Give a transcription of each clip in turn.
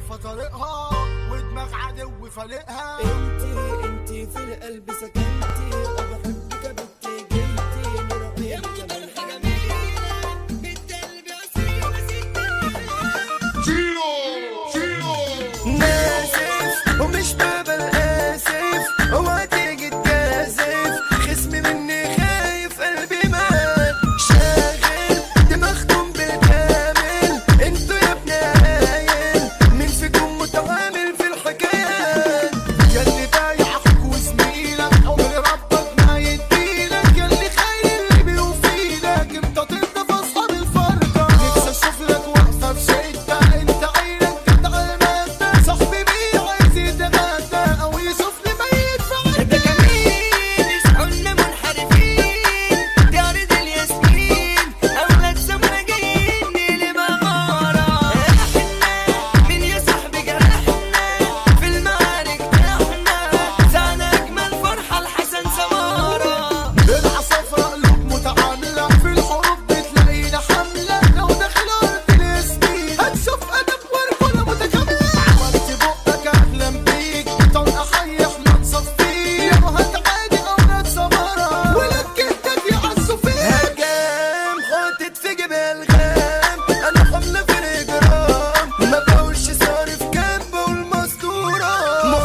عارفة طريقها ودماغ عدو فالقها انتي انتي في القلب سكنتي وبحبك يا بنتي جيتي نور عينك ناسف ومش بابا اسف اوعى تيجي تجازف خصمي مني خايف قلبي مات شاغل دماغكم بالكامل انتوا يا ابن عيال مين فيكم متعامل في الحكايات ياللي بايع اخوك وزميلك عمر ربك ما يديلك ياللي خاين اللي بيوفيلك انت تنضف اصحاب الفرقة نفسي اشوف لك واقفة في شدة انت عينك جدع المادة صاحبي بيه عايز يتغدى او يشوفني ميت في ده جميل قلنا منحرفين دي عرض الياسمين اولاد سمرة جايين لمغارة احنا من يا صاحبي جرحنا في المعارك احنا زعنا اجمل فرحة لحسن سمارة العصافرة قلوب متعاملة في الحروب بتلاقينا حملة لو داخل أرض الياسمين هتشوف أدب ورجولة متكاملة عملت بقك أحلم بيك طلقة حي احنا نصفيك يابا هتعادي أولاد سمرة ولاد جدك يعزوا فيك هجام حاطط في جيب الغام انا حملة في الاجرام ما بقولش صارف كامب والمستورة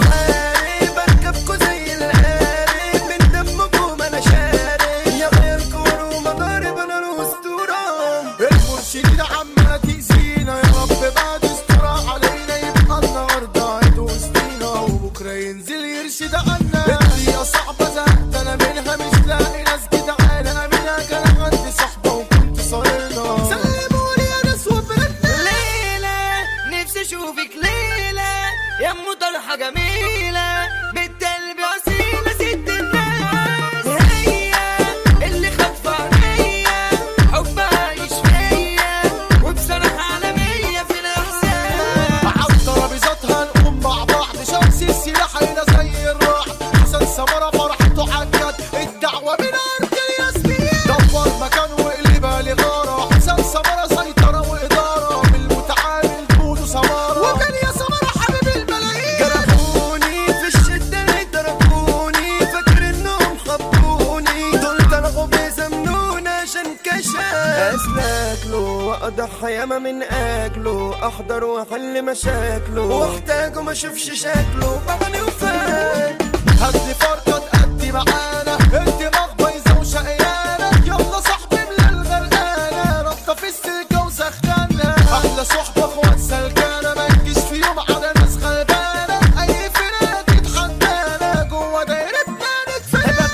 محارب اركبكوا زي القارب من دمكم انا شارب يا غير كور ومضارب انا الاسطورة المرشدين عمالة تأذينا يا رب بعد استراحة علينا يبقى النهاردة عيد وسطينا وبكرة ينزل يرشد عنا الدنيا صعبة زهقت أنا منها مش لاقي ناس جدعانة منها كان عندي صحبة وكنت صايرنا سلموني يا ناس وبردنا ليلى نفسي اشوفك ليلى يا ام طرحة جميلة بنت قلبي اصيلة ست الناس هي اللي خاطفة عينيا حبها عايش فيا وبصراحة عالمية في الاحساس على الترابيزات هنقوم مع بعض شمس السلاح هنا زي الرعد حسن سمرة فرحته عجت الدعوة من أرض الياسمين دور مكان وقلبها لغارة حسن سمرة سيطرة وإدارة بالمتعامل طوله سمارة وكان يا سمرة حبيب الملايين جرحوني في الشدة اللي ضربوني فاكر انهم خبوني دول طلعوا بيزمنون عشان كشف اسلك له واضحى ياما من اكله احضر واحل مشاكله واحتاجه ما اشوفش شكله بغني وفات هدي فرقة تأدي معانا الدماغ بايظة وشقيانة يلا صاحبي من الغرقانة ربطة في السلكة وسخانة أحلى صحبة اخوات سلكانة ما تجيش في يوم على ناس غلبانة أي فرقة تتحدانا جوا دايرة بانت فرقة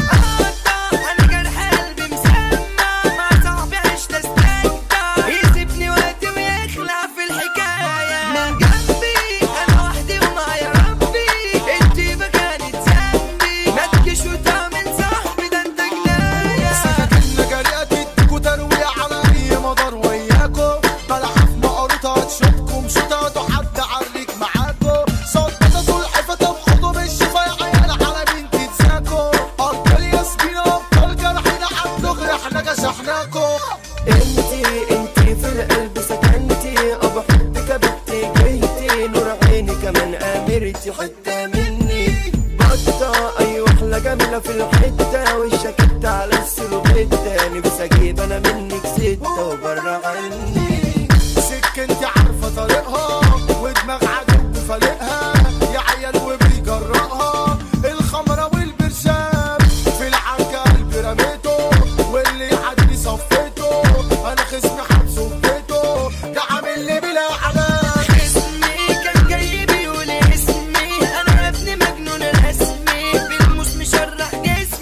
انا جرح قلبي مسمع مع صاحبي عشت استمتع يسيبني وقتي ويخلع في الحكايه من جنبي انا وحدي ومعايا ربي انتي مكاني ذنبي ما تجيش وتعمل صاحبي ده انت جنايه سكاكيننا جريئة تديكوا تروية على أي مدار وياكوا بلعب مقروطة هتشوفكم شوطة حد عريك معاكوا صدقة سلحفة طب خدوا بالشفا يا عيال على مين تتساكوا أبطال ياسمين أبطال جرحنا عالدغري احنا جشحناكوا انتي انتي في القلب سكنتي ابو حبك يا بنتي جيتي نور عيني كمان امرتي حته مني بطة ايوه احلى جميلة في الحتة وشكت على السلوبيتا نفسي اجيب انا منك ستة وبره عني سكنتي عارفة طريقها ودماغ عدو فالقها يا عيال وبيجرأها الخمرة والبرشام في العركة قلبي رميته واللي يعدي صفيته أنا خصمي حبسه في بيته ده عامل لي بلا علاج اسمي كان جاي بيقول اسمي انا ابن مجنون رسمي بالموس مشرح جسمي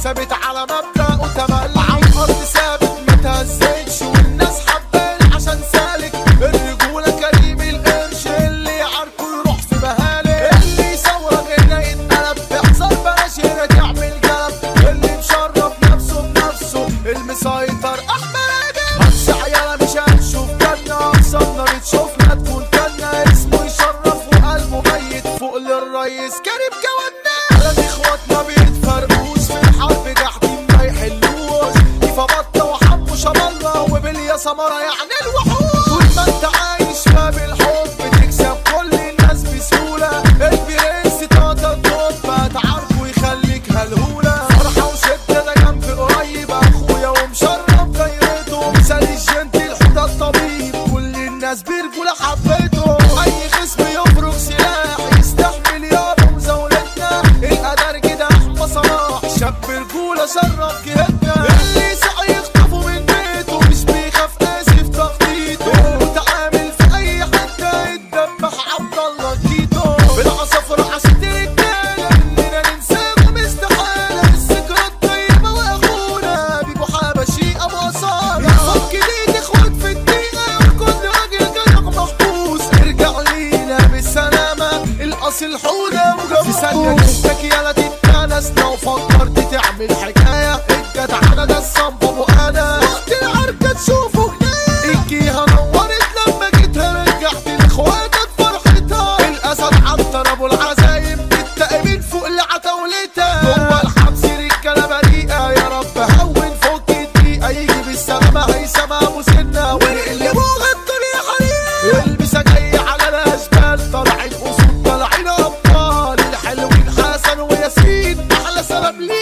ثابت على مبدأ وتملي على الارض ثابت ما تهزتش والناس حباني عشان سالك الرجولة كريم القرش اللي عارفه يروح في مهالك اللي يصورك هنا يتقلب تحصل بلاش هنا تعمل قلب اللي مشرف نفسه بنفسه المسيطر احمد هتش عيالة مش هنشوف جنة اقصى تشوفنا تكون جنة اسمه يشرف وقلبه ميت فوق للريس كريم جوانا ثلاث اخوات ما بيتفرقوش في الحرب جاحدين ما يحلوش كيف بطة وحمو شبالة وبليا سمرة يعني الوحوش طول ما انت عايش ما بالحب تكسب كل الناس بسهولة البرنس تاتا الطب هتعرفه يخليك هلهولة فرحة وشدة ده جنبي قريب اخويا ومشرف دايرته مثال الجنت الحوده الطبيب كل الناس برجولة حبيته اي خصم يفرق سلاح يستحمل يابا مزاولتنا القدر كده احمى صلاح شاب رجولة شرف جهتنا اللي سعي يخطفه من بيته مش بيخاف اسف تخطيطه متعامل في اي حتة يتدبح عبد الله كيتو بالعصفرة عشان رجالة اننا ننساهم استحالة الذكرى الطيبة واخونا بيبو حبشي ابو اصالة فك ديك اخوات في الدقيقة كل راجل جدع محبوس ارجع لينا بالسلامة الاصل حودة وجبوس في ثانية جسمك يالا تتنس لو فكرت تعمل حكاية الجدع ده الصنب ابو انا وقت العركة تشوفه هنايا الجيهة نورت لما جيتها رجعت لاخواتك فرحتها الاسد عنتر ابو العزايم التأمين فوق العتاولتها جوه الحبس رجالة بريئة يا رب هون فوق الدقيقة يجي بالسلامة هيثم ابو سنة ونقلبوها الدنيا حريقة والبسة جاية على الاشبال طالعين اسود طالعين ابطال الحلوين حسن وياسين احلى سلام ليك